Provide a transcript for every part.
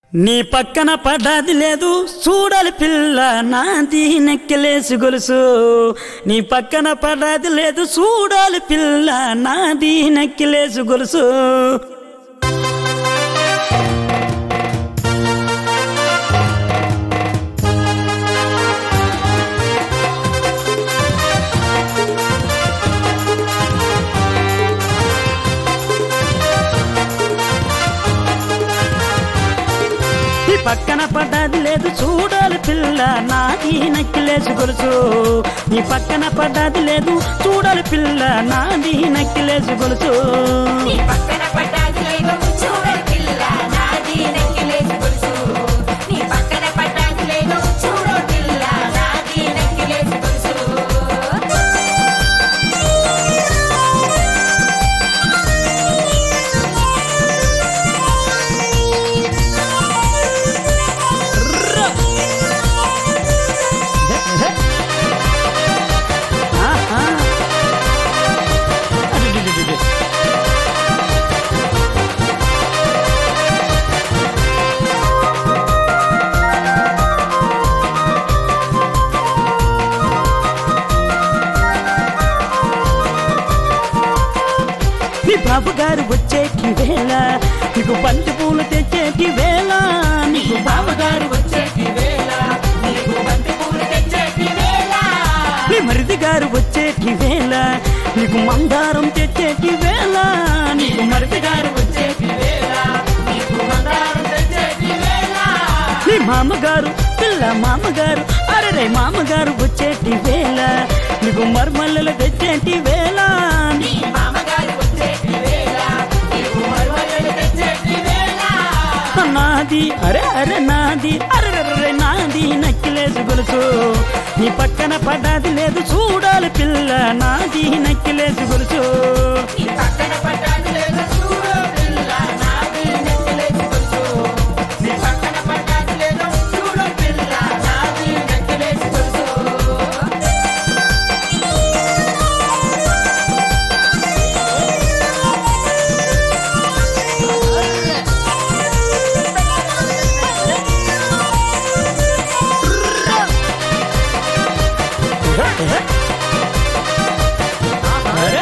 నీ పక్కన పడ్డది లేదు చూడాలి పిల్ల నాది నెక్కలేసి గొలుసు నీ పక్కన పడ్డది లేదు చూడాలి పిల్ల నాది నెక్కలేసి గొలుసు నీ పక్కన పడ్డది లేదు చూడాలి పిల్ల నాది నక్కిలేసి గొలుసు నీ పక్కన పడ్డది లేదు చూడాలి పిల్ల నాది నక్కిలేసి గొలుసు నీ పక్కన పడ్డాది లేదు చూడని పిల్ల నాది నెక్కిలేసి గొలుసు నీ పక్కన పడ్డాది లేదు చూడు పిల్ల నాది నెక్కిలేసి గొలుసు ఆహా. అడిడిడిడిడి. నీ బాబు గారు వచ్చేటి వేళ నీకు బంతి పూలు తెచ్చేటి వేళ నీకు బావగారు వచ్చేటి వేళ నీకు బంతి పూలు తెచ్చేటి వేళ నీ మరిది గారు వచ్చేటి వేళ నీకు మందారం తెచ్చేటి వేళ నీకు మరిది గారు వచ్చేటి వేళ నీకు మందారం తెచ్చేటి వేళ నీ మామగారు పిల్ల మామగారు అరే మామగారు వచ్చేటి వేళ నీకు మర్మల్లలు తెచ్చేటి వేళ నీ మామగారు వచ్చేటి వేళ నీకు మరువలు తెచ్చేటి వేళ నాది అరే అరే నాది అరే అరే నాది నక్కిలేసి గొలుసు నీ పక్కన పడ్డది లేదు చూడాలి పిల్ల నాది నక్కిలేసి గొలుసు నీ పక్కన పడ్డాది లేదు చూడు పిల్ల నాది నెక్కిలేసి గొలుసు నీ పక్కన పడ్డాది లేదు చూడు పిల్ల నాది నెక్కిలేసి గొలుసు అరే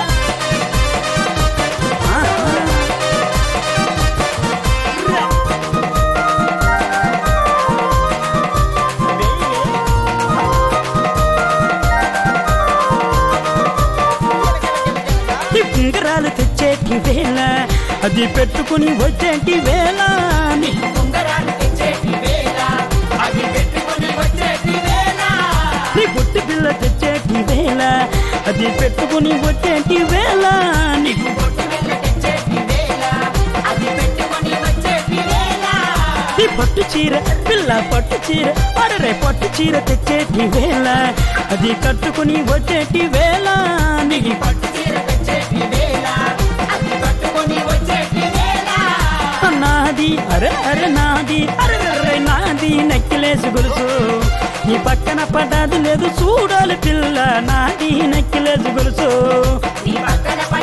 ఈ ఉంగరాలు తెచ్చేటి వేళ అది పెట్టుకుని వచ్చేటి వేళ నీ ఉంగరాలు తెచ్చేటి వేళ అవి పెట్టుకొని వచ్చేటి వేళ నీ పుట్టి పిల్ల తెచ్చేటి వేళ అది పెట్టుకుని వచ్చేటి వేళ నీకు బొట్టు బిళ్ళ తెచ్చేటి వేళ అది పెట్టుకొని వచ్చేటి వేళ నీ పట్టు చీర పిల్ల పట్టు చీర అరే పట్టు చీర తెచ్చేటి వేళ అది కట్టుకుని వచ్చేటి వేళ నీకు పట్టు చీర తెచ్చేటి వేళ అది కట్టుకొని వచ్చేటి వేళ నాది అరే అరే నాది అరే అరే నాది నెక్కిలేసి గొలుసు నీ పక్కన పడ్డది లేదు చూడాలి పిల్ల నాది నెక్కిలేసి గొలుసు నీ పక్కన